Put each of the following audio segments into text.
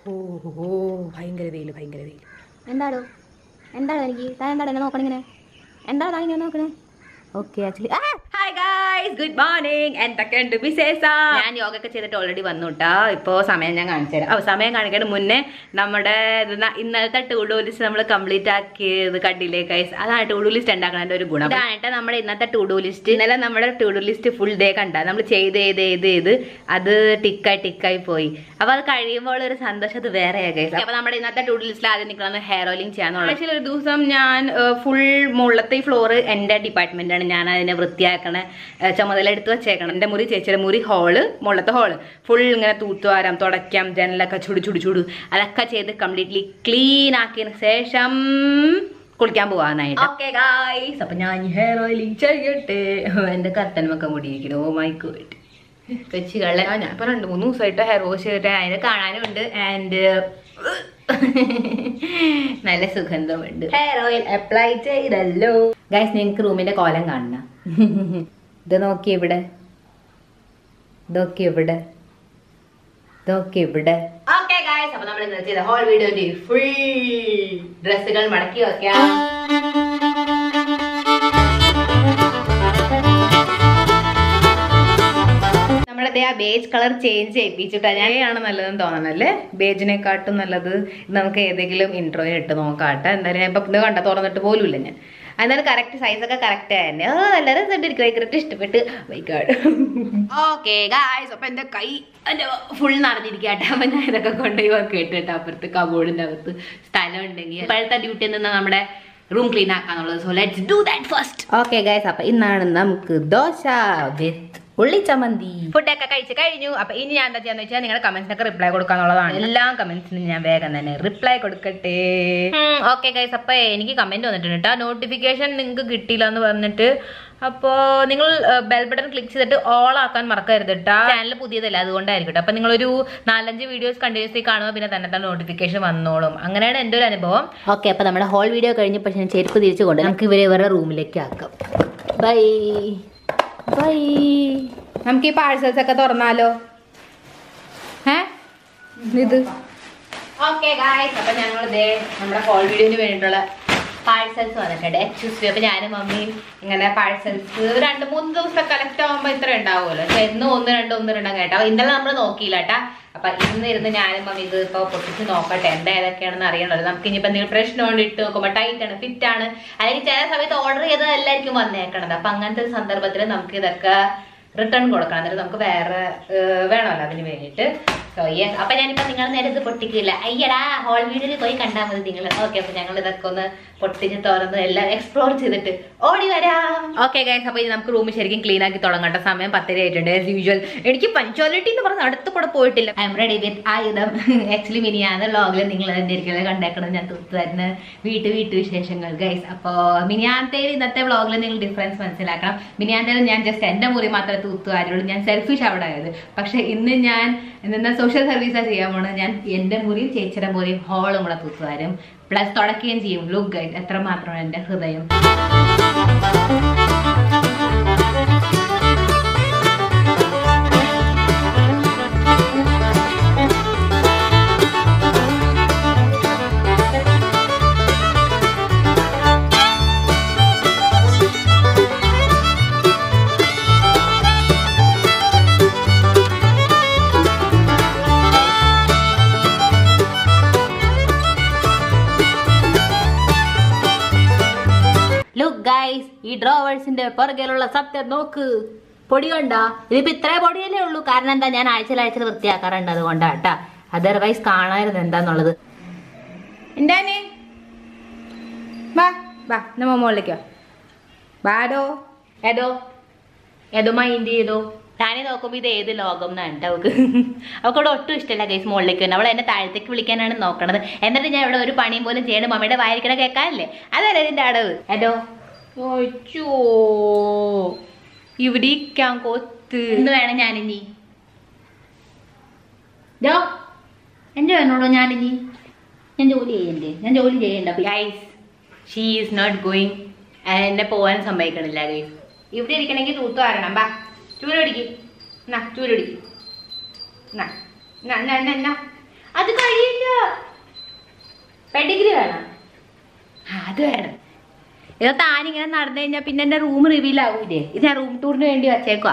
ഓ ഓ ഭയങ്കര വെയിൽ ഭയങ്കര വെയിൽ എന്താടോ എന്താടോ എനിക്ക് താൻ എന്താടോ എന്നെ നോക്കണിങ്ങനെ എന്താടോ താൻ ഇങ്ങനെ നോക്കണേ ഓക്കെ ആക്ച്വലി ആ ഹായ് ഗായ്സ് ഗുഡ് മോർണിംഗ് എന്തൊക്കെയുണ്ട് വിശേഷം ഞാൻ യോഗ ഒക്കെ ചെയ്തിട്ട് ഓൾറെഡി വന്നു കേട്ടോ ഇപ്പോൾ സമയം ഞാൻ കാണിച്ചു തരാം ഓ സമയം കാണിക്കാൻ മുന്നേ നമ്മുടെ ഇത് ന- ഇന്നലത്തെ ടൂ ഡു ലിസ്റ്റ് നമ്മൾ കംപ്ലീറ്റ് ആക്കിയത് കണ്ടില്ലേ ഗൈസ് അതാണ് ടൂ ഡു ലിസ്റ്റ് ഉണ്ടാക്കുന്നതിന്റെ ഒരു ഗുണം ഇതാണ് നമ്മുടെ ഇന്നത്തെ ടൂ ഡു ലിസ്റ്റ് ഇന്നലെ നമ്മുടെ to do list full day കണ്ട നമ്മൾ ചെയ്ത് ചെയ്ത് ചെയ്ത് ചെയ്ത് അത് ടിക്കായി ടിക്കായി പോയി അപ്പൊ അത് കഴിയുമ്പോൾ ഒരു സന്തോഷം അത് വേറെയാ ഗൈസ് അപ്പൊ നമ്മുടെ ഇന്നത്തെ ടൂ ഡു ലിസ്റ്റിൽ ആദ്യം നിൽക്കുന്നത് ഹെയർ ഓയിലിംഗ് ചെയ്യാന്നുള്ളത് ആഴ്ചയിൽ ഒരു ദിവസം ഞാൻ ഫുൾ മുകളിലത്തെ ഈ ഫ്ലോർ എൻ്റെ ഡിപ്പാർട്ട്മെന്റ് ആണ് ഞാൻ അതിനെ വൃത്തിയാക്കണ ഏഹ് ചുമതല എടുത്ത് വെച്ചേക്കണം എൻ്റെ മുറി ചേച്ചിയുടെ മുറി ഹോള് മുകളിലത്തെ ഹോള് ഫുൾ ഇങ്ങനെ തൂത്തുവാരാം തുടയ്ക്കാം ജനലൊക്കെ ചുടു ചുടു ചുടു അതൊക്കെ ചെയ്ത് കംപ്ലീറ്റ്ലി ക്ലീൻ ആക്കിയതിന് ശേഷം കുളിക്കാൻ പോവാനായിട്ട് ഓക്കെ ഗായ്സ് അപ്പൊ ഞാൻ ഹെയർ ഓയിലിംഗ് ചെയ്യട്ടെ എൻ്റെ കത്തനുമൊക്കെ മുടിയിരിക്കുന്നു ഓ മൈ ഗോഡ് കൊച്ചു കള്ള ഞാൻ ഇപ്പൊ രണ്ട് മൂന്ന് ദിവസമായിട്ട് ഹെയർ വാഷ് ചെയ്തിട്ട് അതിനെ കാണാനും ഉണ്ട് ആൻഡ് നല്ല സുഗന്ധമുണ്ട് ഹെയർ ഓയിൽ അപ്ലൈ ചെയ്തല്ലോ ഗൈസ് നിങ്ങൾക്ക് റൂമിന്റെ കോലം കാണണം ഇത് നോക്കി ഇവിടെ ഇതൊക്കെ ഇവിടെ ഇതൊക്കെ ഇവിടെ ഓക്കെ ഗൈസ് അപ്പൊ നമ്മൾ ഇന്നലെ ചെയ്ത ഹോൾ വീഡിയോന്റെ ഫുൾ ഡ്രസ്സുകൾ മടക്കി വെക്കാം നമ്മുടെ ആ ബേജ് കളർ ചേഞ്ച് ചെയ്യിപ്പിച്ചിട്ടാ ഞാൻ ആണ് നല്ലതെന്ന് തോന്നണല്ലേ ബേജിനെക്കാട്ടും നല്ലത് ഇത് നമുക്ക് ഏതെങ്കിലും ഇൻട്രോയിൽ ഇട്ട് നോക്കാട്ടെ എന്തായാലും ഞാൻ ഇപ്പൊ ഇത് കണ്ട തുറന്നിട്ട് പോലുമില്ല ഞാൻ എന്നാലും കറക്റ്റ് സൈസ് ഒക്കെ കറക്റ്റ് തന്നെ ഓ നല്ല രസമുണ്ട് എനിക്ക് ഭയങ്കരമായിട്ട് ഇഷ്ടപ്പെട്ട് വൈകാട് ഓക്കെ ഗായ്സ് അപ്പൊ എന്റെ കൈ എന്റെ ഫുൾ നടന്നിരിക്കട്ടെ അപ്പൊ ഞാൻ ഇതൊക്കെ കൊണ്ടുപോയി വർക്ക് കേട്ടിട്ട് അപ്പുറത്ത് കബോർഡിന്റെ അകത്ത് സ്ഥലം ഉണ്ടെങ്കിൽ ഇപ്പോഴത്തെ ഡ്യൂട്ടി നിന്ന് നമ്മുടെ റൂം ക്ലീൻ ആക്കാന്നുള്ളത് so let's do that first okay guys അപ്പൊ ഇന്നാണ് നമുക്ക് ദോശ വിത്ത് ഉള്ളിച്ചമന്തി ഫുഡൊക്കെ കഴിച്ച് കഴിഞ്ഞു അപ്പൊ ഇനി ഞാൻ എന്താ ചെയ്യാന്ന് വെച്ചാൽ നിങ്ങളുടെ കമന്റ്സിനൊക്കെ റിപ്ലൈ കൊടുക്കാന്നുള്ളതാണ് എല്ലാ കമന്റ്സിനും ഞാൻ വേഗം തന്നെ റിപ്ലൈ കൊടുക്കട്ടെ ഓക്കെ ഗൈസ് അപ്പൊ എനിക്ക് കമന്റ് വന്നിട്ടുണ്ട് കേട്ടോ നോട്ടിഫിക്കേഷൻ നിങ്ങൾക്ക് കിട്ടിയില്ല എന്ന് പറഞ്ഞിട്ട് അപ്പോൾ നിങ്ങൾ ബെൽ ബട്ടൺ ക്ലിക്ക് ചെയ്തിട്ട് ഓൾ ആക്കാൻ മറക്കരുത് കേട്ടോ ചാനൽ പുതിയതല്ല അതുകൊണ്ടായിരിക്കും കേട്ടോ അപ്പൊ നിങ്ങളൊരു നാലഞ്ച് വീഡിയോസ് കണ്ടിന്യൂസ്ലി കാണുമ്പോൾ പിന്നെ തന്നെ തന്നെ നോട്ടിഫിക്കേഷൻ വന്നോളും അങ്ങനെയാണ് എൻ്റെ ഒരു അനുഭവം ഓക്കെ അപ്പൊ നമ്മുടെ ഹോൾ വീഡിയോ കഴിഞ്ഞപ്പോൾ ഞാൻ ചെരുപ്പ് തിരിച്ചു കൊണ്ട് നമുക്ക് ഇവരെ ഇവരുടെ റൂമിലേക്ക് ആക്കാം ബൈ ബൈ നമുക്ക് ഈ പാഴ്സൽസ് ഒക്കെ തുറന്നാലോ ഏ ഇത് ഓക്കെ ഗായ്സ് അപ്പൊ ഞങ്ങൾ ഇതേ നമ്മുടെ ഹോൾ വീഡിയോന് വേണ്ടിയിട്ടുള്ള പാഴ്സൽസ് വന്നിട്ടുണ്ട് എക്സ്ക്യൂസ് അപ്പൊ ഞാനും മമ്മിയും ഇങ്ങനെ പാഴ്സൽസ് രണ്ട് മൂന്ന് ദിവസം കളക്ട് ആവുമ്പോ ഇത്ര ഉണ്ടാവുമല്ലോ പക്ഷെ എന്നും ഒന്ന് രണ്ട് ഒന്ന് രണ്ടും കേട്ടോ ഇന്നലെ നമ്മൾ നോക്കിയില്ല കേട്ടാ അപ്പൊ ഇന്ന് ഇരുന്ന് ഞാനും മമ്മി ഇത് ഇപ്പൊ പൊട്ടിച്ച് നോക്കട്ടെ എന്താ ഏതൊക്കെയാണെന്ന് അറിയണല്ലോ നമുക്ക് ഇനിയിപ്പോ എന്തെങ്കിലും പ്രശ്നമുണ്ട് ഇട്ട് നോക്കുമ്പോ ടൈറ്റ് ആണ് ഫിറ്റ് ആണ് അല്ലെങ്കിൽ ചില സമയത്ത് ഓർഡർ ചെയ്തതല്ലായിരിക്കും വന്നേക്കണത് അപ്പൊ അങ്ങനത്തെ ഒരു സന്ദർഭത്തിൽ നമുക്ക് ഇതൊക്കെ റിട്ടേൺ കൊടുക്കണം എന്നിട്ട് നമുക്ക് വേറെ ഏർ, വേണമല്ലോ അതിന് വേണ്ടിയിട്ട് സോ യെസ് അപ്പൊ ഞാനിപ്പോ നിങ്ങൾ നേരെ ഇത് പൊട്ടിക്കില്ല അയ്യടാ ഹോൾ വീഡിയോയിൽ പോയി കണ്ടാൽ മതി നിങ്ങൾ ഓക്കെ അപ്പൊ ഞങ്ങൾ ഇതൊക്കെ ഒന്ന് പൊട്ടിച്ച് തുറന്ന് എല്ലാം എക്സ്പ്ലോർ ചെയ്തിട്ട് ഓടി വരാം ഓക്കെ ഗൈസ് അപ്പൊ ഇനി നമുക്ക് റൂം ശരിക്കും ക്ലീൻ ആക്കി തുടങ്ങേണ്ട സമയം പത്തര ആയിട്ടുണ്ട് ആസ് യൂഷ്വൽ എനിക്ക് പഞ്ച്വാലിറ്റി എന്ന് പറഞ്ഞ അടുത്ത് കൂടെ പോയിട്ടില്ല ഐ എം റെഡി വിത്ത് ആയുധം ആക്ച്വലി മിനിയാന്ന് വ്ളോഗിൽ നിങ്ങൾ എൻ്റെ ഇരിക്കലും കണ്ടേക്കണം ഞാൻ തൂത്ത് തരുന്ന വീട്ടു വീട്ടു വിശേഷങ്ങൾ ഗൈസ് അപ്പോൾ മിനിയാന്തേൽ ഇന്നത്തെ വ്ളോഗിൽ നിങ്ങൾ ഡിഫറൻസ് മനസ്സിലാക്കണം മിനിയാന്തേൽ ഞാൻ ജസ്റ്റ് എൻ്റെ മുറി മാത്രമേ തൂത്തുകാരുള്ളൂ ഞാൻ സെൽഫിഷ് അവിടെ ആയത് പക്ഷെ ഇന്ന് ഞാൻ ഇന്ന് സോഷ്യൽ സർവീസാണ് ചെയ്യാൻ പോണത് ഞാൻ എൻ്റെ മുറിയും ചേച്ചിയുടെ മുറിയും ഹോളും കൂടെ തൂത്തുകാരും പ്ലസ് തുടക്കുകയും ചെയ്യും ലുക്ക് ഗൈസ് എത്രമാത്രമാണ് എൻ്റെ ഹൃദയം ലുക്ക് ഗൈസ് ഈ ഡ്രോവേഴ്സിന്റെ പുറകിലുള്ള സത്യം നോക്ക് പൊടി കണ്ട ഇതിപ്പോ ഇത്രേ പൊടിയല്ലേ ഉള്ളൂ കാരണം എന്താ ഞാൻ ആഴ്ചയിൽ ആഴ്ചയിൽ വൃത്തിയാക്കാറുണ്ട് അതുകൊണ്ടാ കേട്ടാ അതർവൈസ് കാണായിരുന്നു എന്താന്നുള്ളത് എന്താനേ വാ വാ നമ്മ മുകളിലേക്കോ വാടോ ഏതോ ഏതോ മൈൻഡ് ചെയ്തോ ഞാനേ നോക്കുമ്പോ ഇത് ഏത് ലോകം എന്നാണ് കേട്ടോ അവക്ക് അവക്കോട് ഒട്ടും ഇഷ്ടമല്ല ഗൈസ് മുകളിലേക്ക് വന്നെ അവൾ എന്നെ താഴത്തേക്ക് വിളിക്കാനാണ് നോക്കണത് എന്നിട്ട് ഞാൻ ഇവിടെ ഒരു പണിയും പോലും ചെയ്യണം മമ്മിയുടെ വായിരിക്കണ കേൾക്കാനല്ലേ അതല്ലേ ഇതിന്റെ അടവ് ഏതോ ഓച്ചോ ഇവിടെ ഇരിക്കാൻ കൊത്ത് എന്ന് വേണം ഞാനിനി ഡോ എന്റെ വേണോടോ ഞാനിനി ഞാൻ ജോലി ചെയ്യണ്ടേ ഞാൻ ജോലി ചെയ്യണ്ട guys she is not going എന്നെ പോകാൻ സമ്മതിക്കണില്ല ഗൈസ് ഇവിടെ ഇരിക്കണമെങ്കിൽ തൂത്തു വരണം ബാ ചൂരടിക്ക് എന്നാ ചൂരടിക്ക് എന്നാ എന്നാ എന്നാ എന്നാ എന്നാ അത് കഴിയില്ല പെഡിഗ്രി വേണം ആ, അത് വേണം ഇത് താനിങ്ങനെ നടന്നു കഴിഞ്ഞാൽ പിന്നെ എന്റെ റൂം റിവീൽ ആവൂലേ ഇത് ഞാൻ റൂം ടൂറിന് വേണ്ടി വച്ചേക്കുവാ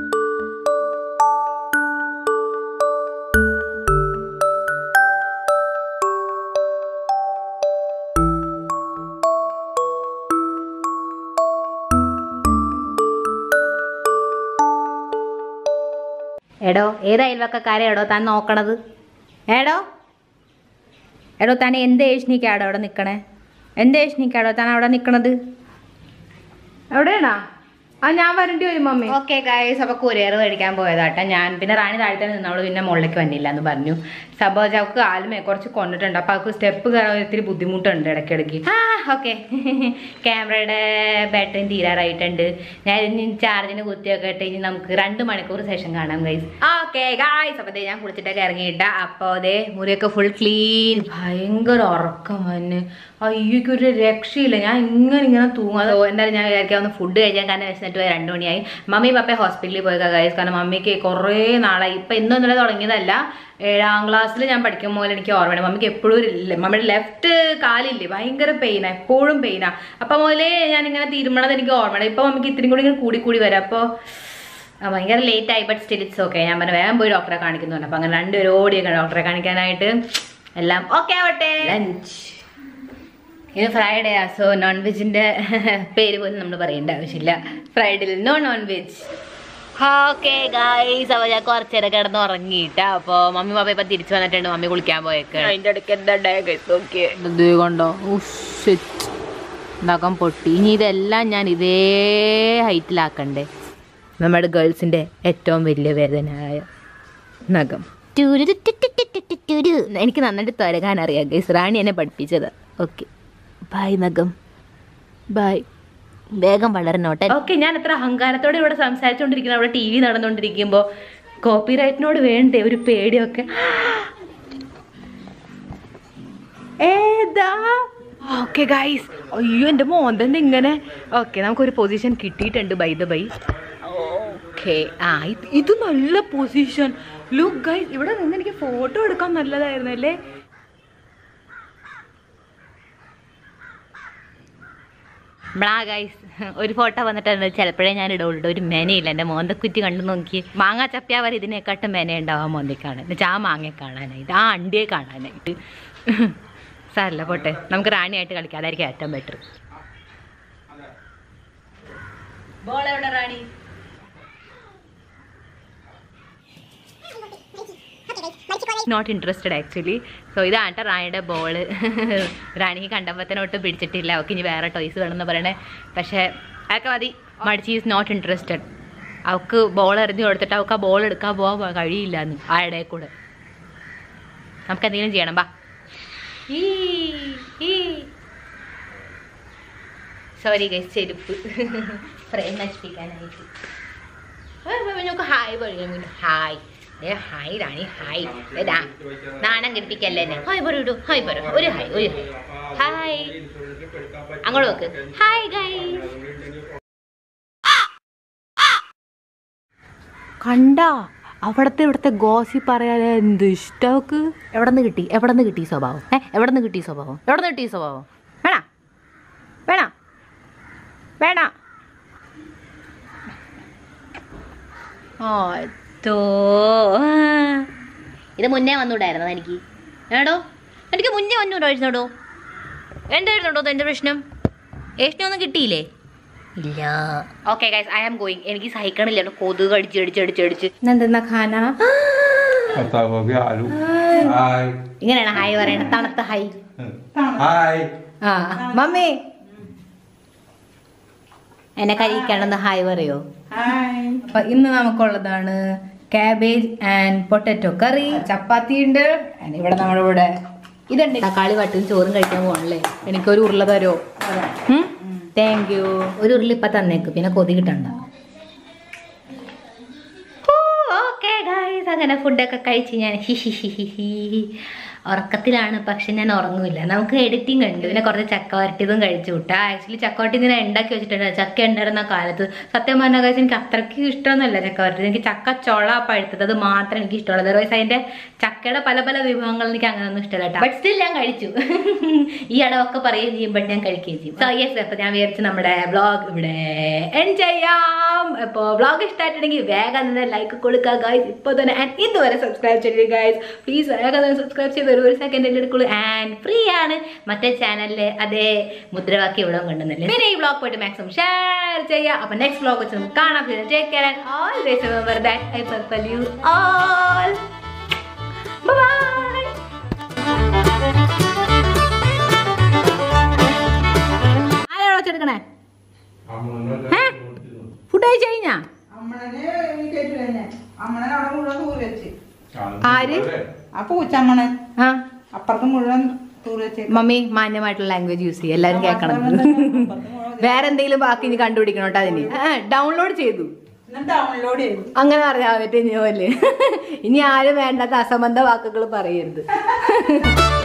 എടോ ഏത് അയൽവക്കക്കാരെ എടോ താൻ നോക്കണത് എടോ എടോ താൻ എന്ത് ഏഷ്ണിക്കാടോ അവിടെ നിൽക്കണേ എന്ത് ഏഷ്ണിക്കാടോ താൻ അവിടെ നിൽക്കണത് എവിടെയാണോ ആ ഞാൻ വരേണ്ടി വരും മമ്മി ഓക്കെ ഗായ്സ് അപ്പോൾ കൊറിയർ മേടിക്കാൻ പോയതാട്ടെ ഞാൻ പിന്നെ റാണി താഴത്തെ നിന്നവള് പിന്നെ മുകളിലേക്ക് വന്നില്ല എന്ന് പറഞ്ഞു സപ്പോസ് അവൾക്ക് കാലുമേ കുറച്ച് കൊണ്ടിട്ടുണ്ട് അപ്പോൾ അവൾക്ക് സ്റ്റെപ്പ് കയറാൻ ഇത്തിരി ബുദ്ധിമുട്ടുണ്ട് ഇടയ്ക്കിടയ്ക്ക് ആ ഓക്കെ ക്യാമറയുടെ ബാറ്ററി തീരാറായിട്ടുണ്ട് ഞാൻ ഇനി ചാർജിന് കുത്തിയൊക്കെ ഇട്ട് ഇനി നമുക്ക് രണ്ട് മണിക്കൂർ സെഷൻ കാണാം ഗൈസ് ഓക്കെ ഗായ്സ് അപ്പോൾ ദേ ഞാൻ കുളിച്ചിട്ടൊക്കെ ഇറങ്ങിയിട്ട അപ്പോൾ അതേ മുറിയൊക്കെ ഫുൾ ക്ലീൻ ഭയങ്കര ഉറക്കം വന്ന് അയ്യോക്ക് ഒരു രക്ഷയില്ല ഞാൻ ഇങ്ങനെ ഇങ്ങനെ തൂങ്ങാതെ എന്തായാലും ഞാൻ വിചാരിക്കാം ഒന്ന് ഫുഡ് കഴിക്കാൻ കാരണം വിശന്നിട്ട് പോയി രണ്ട് മണിയായി മമ്മി പപ്പ ഹോസ്പിറ്റലിൽ പോയി ഗൈസ് കാരണം മമ്മിക്ക് കുറേ നാളായി ഇപ്പം ഇന്നും ഇന്നലെ തുടങ്ങിയതല്ല ഏഴാം ക്ലാസ്സിൽ ഞാൻ പഠിക്കുമ്പോൾ മുതൽ എനിക്ക് ഓർമ്മയാണ് മമ്മിക്ക് എപ്പോഴും ഒരു ലെ- മമ്മിയുടെ ലെഫ്റ്റ് കാലില്ലേ ഭയങ്കര പെയിനാണ് എപ്പോഴും പെയിനാണ് അപ്പം മുതലേ ഞാൻ ഇങ്ങനെ തീരുമാനത് എനിക്ക് ഓർമ്മയാണ് ഇപ്പം മമ്മിക്ക് ഇത്തിരി കൂടി ഇങ്ങനെ കൂടി കൂടി വരാം അപ്പോൾ ഭയങ്കര ലേറ്റ് ആയി ബട്ട് സ്റ്റിൽ ഇറ്റ്സ് ഓക്കെ ഞാൻ പറഞ്ഞു വേഗം പോയി ഡോക്ടറെ കാണിക്കുന്നുണ്ട് അപ്പം അങ്ങനെ രണ്ടുപേരും ഓടിയൊക്കെ ഡോക്ടറെ കാണിക്കാനായിട്ട് എല്ലാം ഓക്കെ ആവട്ടെ ലഞ്ച് ഇത് ഫ്രൈഡേ ആ സോ നോൺ വെജിന്റെ പേര് പോലും നമ്മൾ പറയേണ്ട ആവശ്യമില്ല ഫ്രൈഡിൽ no non veg okay guys അപ്പോൾ ഞാൻ കുറച്ച് നേരം കിടന്ന് ഉറങ്ങിയിട്ടാ അപ്പോൾ മമ്മി പാപ്പ ഇപ്പം തിരിച്ചു വന്നിട്ടുണ്ട് മമ്മി കുളിക്കാൻ പോയേക്ക് അതിൻ്റെ ഇടയ്ക്ക് എന്താ നോക്കിയേ ഇത് കണ്ടോ നഖം പൊട്ടി ഇനി ഇതെല്ലാം ഞാൻ ഇതേ ഹൈറ്റിലാക്കണ്ടേ നമ്മുടെ ഗേൾസിൻ്റെ ഏറ്റവും വലിയ വേദനയായ നഖം ടുരുരുരുരുരുരുരുരു. എനിക്ക് നന്നായിട്ട് തരകാൻ അറിയാം ഗൈസ് റാണി എന്നെ പഠിപ്പിച്ചത് ഓക്കെ ബൈ നഖം ബൈ വേഗം വളരണോട്ടെ ഓക്കെ ഞാൻ എത്ര അഹങ്കാരത്തോടെ ഇവിടെ സംസാരിച്ചുകൊണ്ടിരിക്കുന്ന അവിടെ ടി വി നടന്നുകൊണ്ടിരിക്കുമ്പോൾ കോപ്പിറൈറ്റിനോട് വേണ്ടേ ഒരു പേടിയൊക്കെ ഏതാ ഓക്കെ ഗൈസ് അയ്യോ എൻ്റെ മോന്തൻ്റെ ഇങ്ങനെ ഓക്കെ നമുക്കൊരു പൊസിഷൻ കിട്ടിയിട്ടുണ്ട് ബൈ ദ ബൈ ഓക്കെ ആ ഇത് ഇത് നല്ല പൊസിഷൻ ലുക്ക് ഗൈസ് ഇവിടെ നിന്ന് എനിക്ക് ഫോട്ടോ എടുക്കാൻ നല്ലതായിരുന്നു അല്ലേ ബ്ലാ ഗൈസ് ഒരു ഫോട്ടോ വന്നിട്ടുണ്ട് ചിലപ്പോഴേ ഞാൻ ഇടുള്ളൂ ഒരു മെനയില്ല എൻ്റെ മോന്തക്കുറ്റി കണ്ടു നോക്കി മാങ്ങ ചപ്പിയാവർ ഇതിനെക്കാട്ടും മെന ഉണ്ടാവാൻ മോന്തി കാണാൻ എന്നുവെച്ചാൽ ആ മാങ്ങയെ കാണാനായിട്ട് ആ അണ്ടിയെ കാണാനായിട്ട് സാരല്ല പോട്ടെ നമുക്ക് റാണിയായിട്ട് കളിക്കാം അതായിരിക്കും ഏറ്റവും ബെറ്റർ ബോൾ എവിടെ Rani not interested actually so ഇതാണ് റാണിയുടെ ബോള് റാണിക്ക് കണ്ടപ്പത്തിനോട്ട് പിടിച്ചിട്ടില്ല അവൾക്ക് ഇനി വേറെ ടോയ്സ് വേണമെന്ന് പറയണേ പക്ഷേ അതൊക്കെ മതി മടിച്ച് ഈസ് നോട്ട് ഇൻട്രസ്റ്റഡ് അവൾക്ക് ബോൾ എറിഞ്ഞു കൊടുത്തിട്ട് അവൾക്ക് ആ ബോൾ എടുക്കാൻ പോകാൻ കഴിയില്ല എന്ന് ആ ഇടയിൽ കൂടെ നമുക്ക് എന്തെങ്കിലും ചെയ്യണം ബാ സോറി ഗൈസ് ചെരുപ്പ് ഫ്രെയിം നശിപ്പിക്കാനായിട്ട് ആ, അപ്പൊ നമുക്ക് ഹായ് പറയാം ഹായ് ഏ ഹായ് റാണി ഹായ് ഏ, ദാ, നാണം കെടുപ്പിക്കല്ലേ എന്നെ ഹായ് പറയൂ ഹായ് പറ ഒരു ഹായ് ഒരു ഹായ് ഹായ് അങ്ങോട്ട് നോക്ക് ഹായ് ഗൈസ് കണ്ടാ അവിടത്തെ ഇവിടുത്തെ ഗോസി പറയാൻ എന്ത് ഇഷ്ടമൊക്കെ എവിടെ നിന്ന് കിട്ടി എവിടെ നിന്ന് കിട്ടി ഈ സ്വഭാവം ഏ എവിടെ നിന്ന് കിട്ടി ഈ സ്വഭാവം എവിടെ നിന്ന് കിട്ടി ഈ സ്വഭാവം വേണ വേണ വേണ ഓത്തോ ഇത് മുന്നേ വന്നൂടായിരുന്നോ എനിക്ക് ഏടോ എനിക്ക് മുന്നേ വന്നൂടായിരുന്നോടോ എന്തായിരുന്നോടോ എൻ്റെ പ്രശ്നം ഏഷ്ണൊന്നും കിട്ടിയില്ലേ ഇല്ല okay guys I am going എനിക്ക് സഹിക്കണില്ല ഇവിടെ കൊതുക് അടിച്ച് അടിച്ച് അടിച്ച് അടിച്ച് എന്തെന്നാ ഖാന Atau bagi alu. Hai. ഇങ്ങനെയാണ് ഹായ് പറയണ തണുത്ത ഹായ് Hai. ആ മമ്മി എന്നെ കഴിക്കണമെന്ന് ഹായ് പറയോ അപ്പൊ ഇന്ന് നമുക്കുള്ളതാണ് cabbage and potato curry chapati ഉണ്ട് and ഇവിടെ നമ്മുടെ ഇവിടെ ഇതുണ്ട് തക്കാളി വട്ടും ചോറും കഴിക്കാൻ പോകണല്ലേ എനിക്കൊരു ഉരുള തരോ താങ്ക് യു ഒരു ഉരുള ഇപ്പൊ തന്നേക്ക് പിന്നെ കൊതി കിട്ടണ്ട ഓക്കെ ഗായ്സ് അങ്ങനെ ഫുഡൊക്കെ കഴിച്ച് ഞാൻ ഹി ഹി ഹി ഹി ഹി ഉറക്കത്തിലാണ് പക്ഷെ ഞാൻ ഉറങ്ങൂല നമുക്ക് എഡിറ്റിംഗ് ഉണ്ട് പിന്നെ കുറച്ച് ചക്ക വരട്ടിയതും കഴിച്ചു വിട്ടാ ആക്ച്വലി ചക്ക വരട്ടി ഇങ്ങനെ ഉണ്ടാക്കി വെച്ചിട്ടുണ്ട് ചക്ക ഉണ്ടായിരുന്ന കാലത്ത് സത്യം പറഞ്ഞ കാര്യം എനിക്ക് അത്രയ്ക്ക് ഇഷ്ടമൊന്നുമല്ല ചക്ക വരട്ടി എനിക്ക് ചക്ക ചൊള പഴുത്തത് അത് മാത്രം എനിക്ക് ഇഷ്ടമുള്ളത് അതർവൈസ് അതിന്റെ ചക്കയുടെ പല പല വിഭവങ്ങൾ എനിക്ക് അങ്ങനെയൊന്നും ഇഷ്ടമല്ല ബട്ട് സ്റ്റിൽ ഞാൻ കഴിച്ചു ഈ അടവൊക്കെ പറയുകയും ചെയ്യും ബട്ട് ഞാൻ കഴിക്കുകയും ചെയ്യും സോ യെസ് അപ്പൊ ഞാൻ വിചാരിച്ചു നമ്മുടെ വ്ളോഗ് ഇവിടെ എൻഡ് ചെയ്യാം അപ്പോൾ വ്ളോഗ് ഇഷ്ടമായിട്ടുണ്ടെങ്കിൽ വേഗം തന്നെ ലൈക്ക് കൊടുക്കുക ഗൈസ് ഇപ്പോൾ തന്നെ ആൻഡ് ഇതുവരെ സബ്സ്ക്രൈബ് ചെയ്തില്ല ഗൈസ് പ്ലീസ് വേഗം തന്നെ സബ്സ്ക്രൈബ് ചെയ്ത് ഒരു സെക്കൻഡിൽ എടുക്കുള്ളൂ ആൻഡ് ഫ്രീ ആണ് മറ്റേ ചാനലിൽ അതേ മുദ്രാവാക്യം ഇവിടെ കൊണ്ടുവന്നില്ലേ പിന്നെ ഈ വ്ളോഗ് പോയിട്ട് മാക്സിമം ഷെയർ ചെയ്യുക അപ്പൊ നെക്സ്റ്റ് വ്ളോഗ് വെച്ച് നമുക്ക് കാണാം take care and always remember that I purple you all bye ആരാ വെച്ചെടുക്കണേ ഫുഡ് കഴിച്ചു കഴിഞ്ഞാ അമ്മണനെ കേട്ടില്ല ഞാൻ അമ്മണൻ അവിടെ മുഴുവൻ തൂറി വെച്ച് ആര്? ആ പൂച്ചമ്മണൻ ആ അപ്പുറത്ത് മുഴുവൻ തൂറി വെച്ച് മമ്മി മാന്യമായിട്ടുള്ള ലാംഗ്വേജ് യൂസ് ചെയ്യും എല്ലാവരും കേൾക്കണം വേറെ എന്തെങ്കിലും ബാക്കി ഇനി കണ്ടുപിടിക്കണം കേട്ടോ അതിന് ഡൗൺലോഡ് ചെയ്തു ഡൗൺലോഡ് ചെയ്തു അങ്ങനെ പറഞ്ഞാൽ പറ്റും ഇനി പോലെ ഇനി ആരും വേണ്ടാത്ത അസംബന്ധ വാക്കുകൾ പറയരുത്